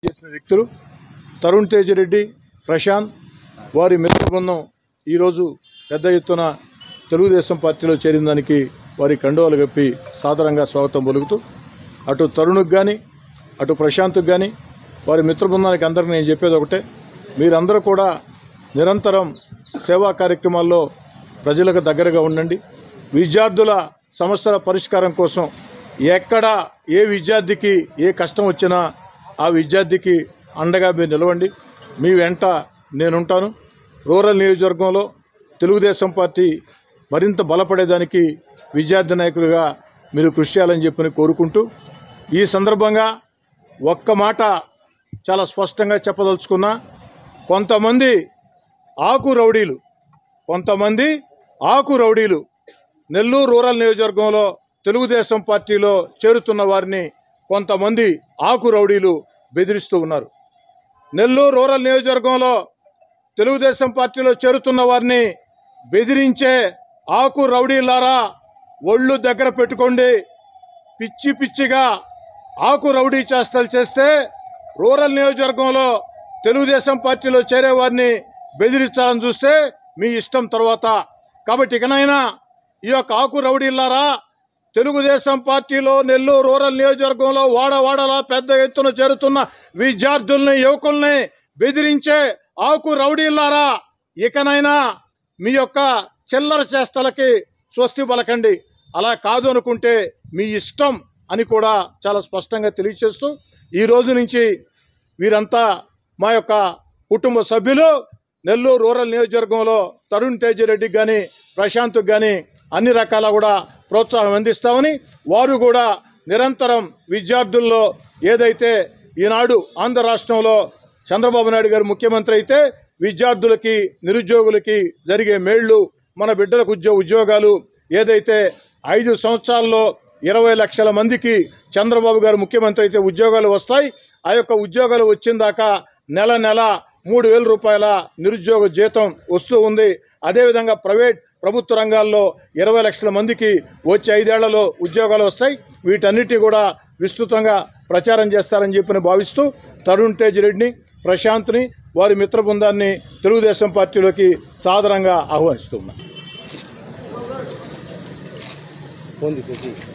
చేసిన వ్యక్తులు తరుణ్ తేజ్ రెడ్డి ప్రశాంత్ వారి మిత్ర బృందం ఈరోజు పెద్ద ఎత్తున తెలుగుదేశం పార్టీలో చేరిన దానికి వారి కండువాలు కప్పి సాదరంగా స్వాగతం పలుకుతూ అటు తరుణ్కి కానీ అటు ప్రశాంత్కి కానీ వారి మిత్ర బృందానికి అందరికీ నేను చెప్పేది ఒకటే మీరందరూ కూడా నిరంతరం సేవా కార్యక్రమాల్లో ప్రజలకు దగ్గరగా ఉండండి విద్యార్థుల సమస్యల పరిష్కారం కోసం ఎక్కడ ఏ విద్యార్థికి ఏ కష్టం వచ్చినా ఆ విద్యార్థికి అండగా మీరు నిలవండి మీ వెంట నేనుంటాను రూరల్ నియోజకవర్గంలో తెలుగుదేశం పార్టీ మరింత బలపడేదానికి విద్యార్థి నాయకులుగా మీరు కృషి చేయాలని చెప్పని కోరుకుంటూ ఈ సందర్భంగా ఒక్క మాట చాలా స్పష్టంగా చెప్పదలుచుకున్నా కొంతమంది ఆకు రౌడీలు కొంతమంది ఆకు రౌడీలు నెల్లూరు రూరల్ నియోజకవర్గంలో తెలుగుదేశం పార్టీలో చేరుతున్న వారిని కొంతమంది ఆకు రౌడీలు బెదిరిస్తూ ఉన్నారు నెల్లూరు రూరల్ నియోజకవర్గంలో తెలుగుదేశం పార్టీలో చేరుతున్న వారిని బెదిరించే ఆకు రౌడీలారా ఒళ్ళు దగ్గర పెట్టుకోండి పిచ్చి పిచ్చిగా ఆకు రౌడీ చేష్టలు చేస్తే రూరల్ నియోజకవర్గంలో తెలుగుదేశం పార్టీలో చేరే వారిని బెదిరించాలని చూస్తే మీ ఇష్టం తర్వాత కాబట్టి ఇకనైనా ఈ యొక్క ఆకు రౌడీలారా తెలుగుదేశం పార్టీలో నెల్లూరు రూరల్ నియోజకవర్గంలో వాడవాడలా పెద్ద ఎత్తున చేరుతున్న విద్యార్థుల్ని యువకుల్ని బెదిరించే ఆకు రౌడీలారా ఇకనైనా మీ యొక్క చిల్లర చేష్టలకి స్వస్తి పలకండి అలా కాదు అనుకుంటే మీ ఇష్టం అని కూడా చాలా స్పష్టంగా తెలియచేస్తూ ఈ రోజు నుంచి వీరంతా మా యొక్క కుటుంబ సభ్యులు నెల్లూరు రూరల్ నియోజకవర్గంలో తరుణ్ తేజ్ రెడ్డికి కానీ ప్రశాంత్కి కానీ అన్ని రకాల కూడా ప్రోత్సాహం అందిస్తామని వారు కూడా నిరంతరం విద్యార్థుల్లో ఏదైతే ఈనాడు ఆంధ్ర రాష్ట్రంలో చంద్రబాబు నాయుడు గారు ముఖ్యమంత్రి అయితే విద్యార్థులకి నిరుద్యోగులకి జరిగే మేళ్లు మన బిడ్డలకు ఉద్యోగ ఉద్యోగాలు ఏదైతే ఐదు సంవత్సరాల్లో ఇరవై లక్షల మందికి చంద్రబాబు గారు ముఖ్యమంత్రి అయితే ఉద్యోగాలు వస్తాయి ఆ యొక్క ఉద్యోగాలు వచ్చిన దాకా నెల నెల మూడు వేల రూపాయల నిరుద్యోగ జీతం వస్తూ ఉంది అదేవిధంగా ప్రైవేట్ ప్రభుత్వ రంగాల్లో ఇరవై లక్షల మందికి వచ్చే ఐదేళ్లలో ఉద్యోగాలు వస్తాయి వీటన్నిటి కూడా విస్తృతంగా ప్రచారం చేస్తారని చెప్పి భావిస్తూ తరుణ్ తేజ్ రెడ్డిని ప్రశాంత్ని వారి మిత్ర బృందాన్ని తెలుగుదేశం పార్టీలోకి సాదరంగా ఆహ్వానిస్తున్నా ఫోన్ తీసేసి